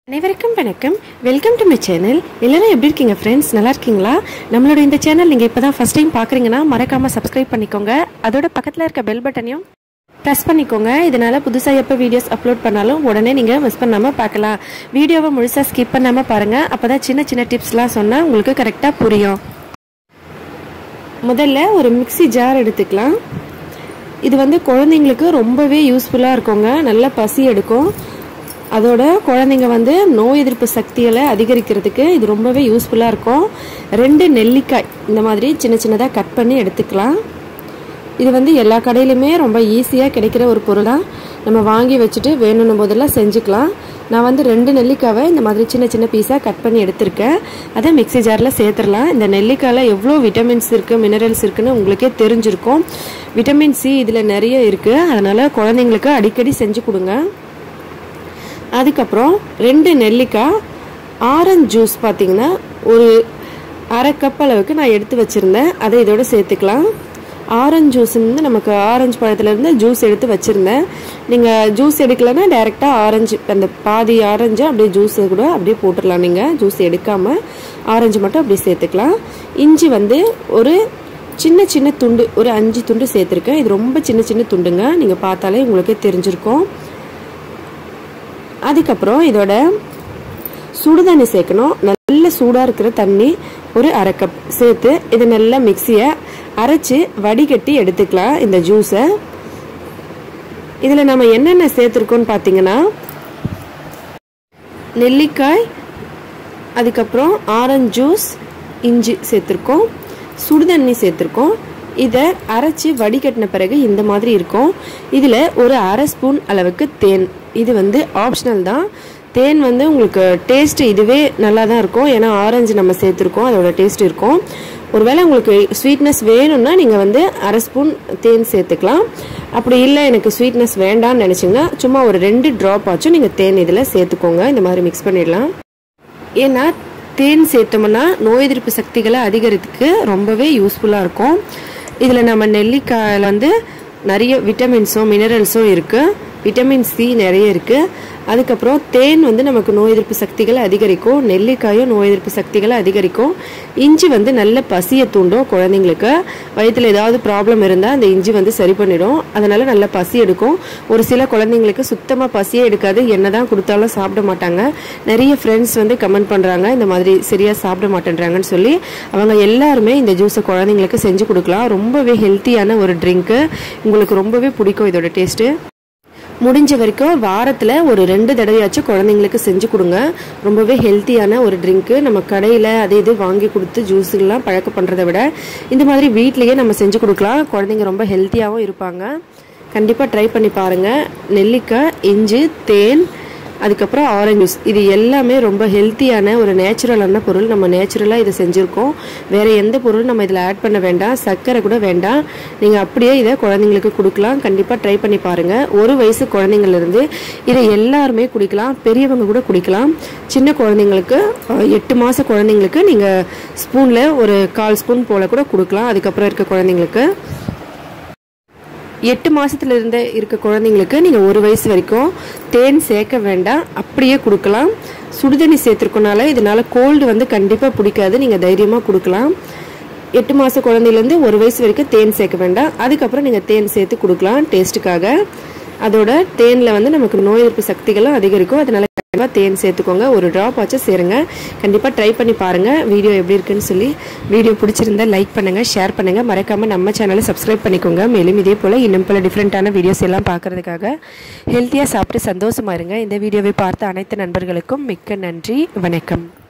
அனைவருக்கும் வணக்கம் welcome to my channel எல்லாரும் எப்படி இருக்கீங்க ஃப்ரெண்ட்ஸ் நல்லா இருக்கீங்களா நம்மளோட இந்த சேனல் நீங்கள் இப்போ தான் ஃபஸ்ட் டைம் பார்க்குறீங்கன்னா மறக்காமல் சப்ஸ்கிரைப் பண்ணிக்கோங்க அதோட பக்கத்தில் இருக்க பெல் பட்டனையும் ப்ரெஸ் பண்ணிக்கோங்க இதனால் புதுசாக எப்போ வீடியோஸ் அப்லோட் பண்ணாலும் உடனே நீங்கள் மிஸ் பண்ணாமல் பார்க்கலாம் வீடியோவை முழுசாக ஸ்கிப் பண்ணாமல் பாருங்கள் அப்போ தான் சின்ன சின்ன டிப்ஸ்லாம் சொன்னால் உங்களுக்கு கரெக்டாக புரியும் முதல்ல ஒரு மிக்ஸி ஜார் எடுத்துக்கலாம் இது வந்து குழந்தைங்களுக்கு ரொம்பவே யூஸ்ஃபுல்லாக இருக்குங்க நல்ல பசி எடுக்கும் அதோட குழந்தைங்க வந்து நோய் எதிர்ப்பு சக்திகளை அதிகரிக்கிறதுக்கு இது ரொம்பவே யூஸ்ஃபுல்லாக இருக்கும் ரெண்டு நெல்லிக்காய் இந்த மாதிரி சின்ன சின்னதாக கட் பண்ணி எடுத்துக்கலாம் இது வந்து எல்லா கடையிலுமே ரொம்ப ஈஸியாக கிடைக்கிற ஒரு பொருள் தான் நம்ம வாங்கி வச்சுட்டு வேணும்னு போதெல்லாம் செஞ்சுக்கலாம் நான் வந்து ரெண்டு நெல்லிக்காவை இந்த மாதிரி சின்ன சின்ன பீஸாக கட் பண்ணி எடுத்திருக்கேன் அதை மிக்ஸி ஜாரில் சேர்த்துடலாம் இந்த நெல்லிக்காயில் எவ்வளோ விட்டமின்ஸ் இருக்குது மினரல்ஸ் இருக்குன்னு உங்களுக்கே தெரிஞ்சிருக்கும் விட்டமின் சி இதில் நிறைய இருக்குது அதனால் குழந்தைங்களுக்கு அடிக்கடி செஞ்சு கொடுங்க அதுக்கப்புறம் ரெண்டு நெல்லிக்காய் ஆரஞ்சு ஜூஸ் பார்த்தீங்கன்னா ஒரு அரை கப் அளவுக்கு நான் எடுத்து வச்சுருந்தேன் அதை இதோட சேர்த்துக்கலாம் ஆரஞ்சு ஜூஸ் வந்து நமக்கு ஆரஞ்சு பழத்துலேருந்து ஜூஸ் எடுத்து வச்சுருந்தேன் நீங்கள் ஜூஸ் எடுக்கலைன்னா டைரெக்டாக ஆரஞ்சு அந்த பாதி ஆரஞ்சு அப்படியே ஜூஸ் கூட அப்படியே போட்டுடலாம் நீங்கள் ஜூஸ் எடுக்காமல் ஆரஞ்சு மட்டும் அப்படியே சேர்த்துக்கலாம் இஞ்சி வந்து ஒரு சின்ன சின்ன துண்டு ஒரு அஞ்சு துண்டு சேர்த்துருக்கேன் இது ரொம்ப சின்ன சின்ன துண்டுங்க நீங்கள் பார்த்தாலே உங்களுக்கே தெரிஞ்சிருக்கும் அதுக்கப்புறம் இதோட சுடு தண்ணி சேர்க்கணும் நல்ல சூடாக இருக்கிற தண்ணி ஒரு அரை கப் சேர்த்து இது நல்லா மிக்சியை அரைச்சி வடிகட்டி எடுத்துக்கலாம் இந்த ஜூஸை இதில் நம்ம என்னென்ன சேர்த்துருக்கோம்னு பார்த்தீங்கன்னா நெல்லிக்காய் அதுக்கப்புறம் ஆரஞ்சு ஜூஸ் இஞ்சி சேர்த்துருக்கோம் சுடுதண்ணி சேர்த்துருக்கோம் இதை அரைச்சி வடிகட்டின பிறகு இந்த மாதிரி இருக்கும் இதில் ஒரு அரை ஸ்பூன் அளவுக்கு தேன் இது வந்து ஆப்ஷனல் தான் தேன் வந்து உங்களுக்கு டேஸ்ட் இதுவே நல்லா தான் இருக்கும் ஏன்னா ஆரஞ்சு நம்ம சேர்த்துருக்கோம் அதோட டேஸ்ட் இருக்கும் ஒருவேளை உங்களுக்கு ஸ்வீட்னஸ் வேணும்னா நீங்கள் வந்து அரை ஸ்பூன் தேன் சேர்த்துக்கலாம் அப்படி இல்லை எனக்கு ஸ்வீட்னஸ் வேண்டாம்னு நினச்சிங்கன்னா சும்மா ஒரு ரெண்டு ட்ராப் ஆச்சும் நீங்கள் தேன் இதில் சேர்த்துக்கோங்க இந்த மாதிரி மிக்ஸ் பண்ணிடலாம் ஏன்னா தேன் சேர்த்தோம்னா நோய் எதிர்ப்பு சக்திகளை அதிகரித்துக்கு ரொம்பவே யூஸ்ஃபுல்லாக இருக்கும் இதில் நம்ம நெல்லிக்காயில் வந்து நிறைய விட்டமின்ஸும் மினரல்ஸும் இருக்குது விட்டமின் சி நிறைய இருக்குது அதுக்கப்புறம் தேன் வந்து நமக்கு நோய் எதிர்ப்பு சக்திகளை அதிகரிக்கும் நெல்லிக்காயும் நோய் எதிர்ப்பு சக்திகளை அதிகரிக்கும் இஞ்சி வந்து நல்ல பசியை தூண்டும் குழந்தைங்களுக்கு வயிற்றில் ஏதாவது ப்ராப்ளம் இருந்தால் அந்த இஞ்சி வந்து சரி பண்ணிடும் அதனால நல்ல பசி எடுக்கும் ஒரு சில குழந்தைங்களுக்கு சுத்தமாக பசியே எடுக்காது என்ன தான் கொடுத்தாலும் சாப்பிட மாட்டாங்க நிறைய ஃப்ரெண்ட்ஸ் வந்து கமெண்ட் பண்ணுறாங்க இந்த மாதிரி சரியாக சாப்பிட மாட்டேன்றாங்கன்னு சொல்லி அவங்க எல்லாருமே இந்த ஜூஸை குழந்தைங்களுக்கு செஞ்சு கொடுக்கலாம் ரொம்பவே ஹெல்த்தியான ஒரு ட்ரிங்க்கு உங்களுக்கு ரொம்பவே பிடிக்கும் இதோட டேஸ்ட்டு முடிஞ்ச வரைக்கும் வாரத்தில் ஒரு ரெண்டு தடவையாச்சும் குழந்தைங்களுக்கு செஞ்சு கொடுங்க ரொம்பவே ஹெல்த்தியான ஒரு ட்ரிங்க்கு நம்ம கடையில் அது இது வாங்கி கொடுத்து ஜூஸுகள்லாம் பழக்கம் பண்ணுறதை விட இந்த மாதிரி வீட்லேயே நம்ம செஞ்சு கொடுக்கலாம் குழந்தைங்க ரொம்ப ஹெல்த்தியாகவும் இருப்பாங்க கண்டிப்பாக ட்ரை பண்ணி பாருங்கள் நெல்லிக்காய் இஞ்சி தேன் அதுக்கப்புறம் ஆரஞ்சு ஜூஸ் இது எல்லாமே ரொம்ப ஹெல்த்தியான ஒரு நேச்சுரலான பொருள் நம்ம நேச்சுரலாக இதை செஞ்சுருக்கோம் வேறு எந்த பொருளும் நம்ம இதில் ஆட் பண்ண வேண்டாம் சர்க்கரை கூட வேண்டாம் நீங்கள் அப்படியே இதை குழந்தைங்களுக்கு கொடுக்கலாம் கண்டிப்பாக ட்ரை பண்ணி பாருங்கள் ஒரு வயசு குழந்தைங்கள்லேருந்து இதை எல்லாருமே குடிக்கலாம் பெரியவங்க கூட குடிக்கலாம் சின்ன குழந்தைங்களுக்கு எட்டு மாத குழந்தைங்களுக்கு நீங்கள் ஸ்பூனில் ஒரு கால் ஸ்பூன் போல் கூட கொடுக்கலாம் அதுக்கப்புறம் இருக்க குழந்தைங்களுக்கு எட்டு மாசத்துல இருந்த இருக்க குழந்தைங்களுக்கு நீங்க ஒரு வயசு வரைக்கும் தேன் சேர்க்க வேண்டாம் அப்படியே கொடுக்கலாம் சுடுதண்ணி சேர்த்துருக்கனால இதனால கோல்டு வந்து கண்டிப்பா பிடிக்காது நீங்க தைரியமா கொடுக்கலாம் எட்டு மாச குழந்தையிலேருந்து ஒரு வயசு வரைக்கும் தேன் சேர்க்க வேண்டாம் அதுக்கப்புறம் நீங்கள் தேன் சேர்த்து கொடுக்கலாம் டேஸ்ட்டுக்காக அதோட தேனில் வந்து நமக்கு நோய் எதிர்ப்பு சக்திகளும் அதிகரிக்கும் அதனால கண்டிப்பாக தேன் சேர்த்துக்கோங்க ஒரு ட்ராப் ஆச்சும் சேருங்க கண்டிப்பாக ட்ரை பண்ணி பாருங்கள் வீடியோ எப்படி இருக்குன்னு சொல்லி வீடியோ பிடிச்சிருந்தா லைக் பண்ணுங்கள் ஷேர் பண்ணுங்கள் மறக்காமல் நம்ம சேனலை சப்ஸ்கிரைப் பண்ணிக்கோங்க மேலும் இதே போல் இன்னும் பல டிஃப்ரெண்ட்டான வீடியோஸ் எல்லாம் பார்க்குறதுக்காக ஹெல்த்தியாக சாப்பிட்டு சந்தோஷமா இருங்க இந்த வீடியோவை பார்த்த அனைத்து நண்பர்களுக்கும் மிக்க நன்றி வணக்கம்